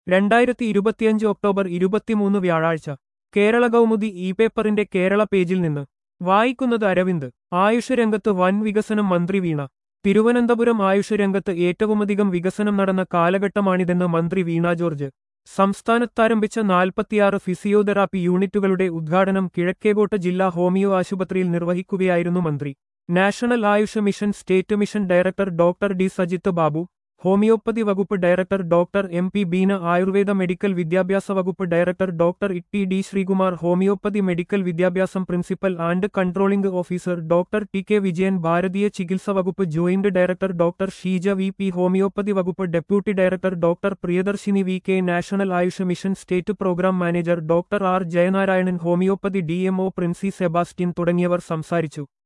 രണ്ടായിരത്തി ഇരുപത്തിയഞ്ച് ഒക്ടോബർ ഇരുപത്തിമൂന്ന് വ്യാഴാഴ്ച കേരള കൗമുദി ഇ പേപ്പറിന്റെ കേരള പേജിൽ നിന്ന് വായിക്കുന്നത് അരവിന്ദ് ആയുഷ് രംഗത്ത് വൻ വികസനം മന്ത്രി വീണ തിരുവനന്തപുരം ആയുഷ് രംഗത്ത് ഏറ്റവുമധികം വികസനം നടന്ന കാലഘട്ടമാണിതെന്ന് മന്ത്രി വീണ ജോർജ് സംസ്ഥാനത്താരംഭിച്ച നാൽപ്പത്തിയാറ് ഫിസിയോതെറാപ്പി യൂണിറ്റുകളുടെ ഉദ്ഘാടനം കിഴക്കേകോട്ട ജില്ലാ ഹോമിയോ ആശുപത്രിയിൽ നിർവഹിക്കുകയായിരുന്നു മന്ത്രി national Ayush mission state mission director doctor D Sajith Babu homeopathy വകുപ്പ് director doctor M P Beena Ayurveda medical വിദ്യാഭ്യാസ വകുപ്പ് director doctor E D Sreekumar homeopathy medical വിദ്യാഭ്യാസം principal and controlling officer doctor T K Vijayan ഭാരതീയ ചികിത്സ വകുപ്പ് joint director doctor Sheeja V P homeopathy വകുപ്പ് deputy director doctor Priyadarshini V K national Ayush mission state programme manager doctor R Jayanarayanan homeopathy D MO Princy Sebastian തുടങ്ങിയവർ സംസാരിച്ചു